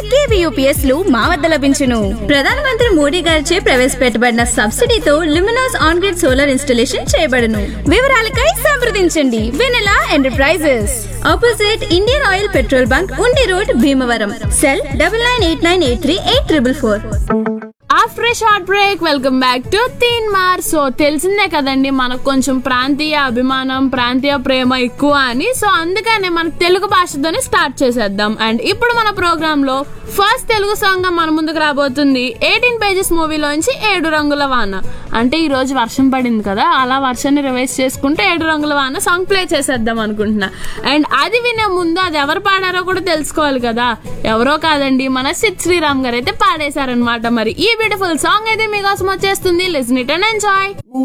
KV UPS లు మా వద్ద లభించును ప్రధానమంత్రి మోడీ గారిచే ప్రవేశపెట్టబడిన సబ్సిడీతో Luminous on grid solar installation చేయబడును వివరాలకై సంప్రదించండి Vennela enterprises opposite Indian Oil petrol bunk Undi road Bhimavaram cell double nine eight nine eight three eight triple four after a short break welcome back to Teenmaar so తెలిసిందే కదండి మనకు కొంచెం ప్రాంతీయ అభిమానం ప్రాంతీయ ప్రేమ ఎక్కువ అని సో అందుకనే మన తెలుగు భాషతోనే స్టార్ట్ చేసేద్దాం అండ్ ఇప్పుడు మన ప్రోగ్రామ్ లో ఫస్ట్ తెలుగు సాంగ్ గా మన ముందుకు రాబోతుంది ఎయిటీన్ పేజెస్ మూవీలోంచి ఏడు రంగుల వాన అంటే ఈ రోజు వర్షం పడింది కదా అలా వర్షాన్ని రివైజ్ చేసుకుంటే ఏడు రంగుల వాన సాంగ్ ప్లే చేసేద్దాం అనుకుంటున్నా అండ్ అది వినే ముందు అది ఎవరు పాడారో కూడా తెలుసుకోవాలి కదా ఎవరో కాదండి మన సిద్ శ్రీరామ్ గారు అయితే పాడేశారనమాట మరి ఈ బ్యూటిఫుల్ సాంగ్ అయితే మీకోసం వచ్చేస్తుంది లిసన్ ఇట్ అండ్ ఎంజాయ్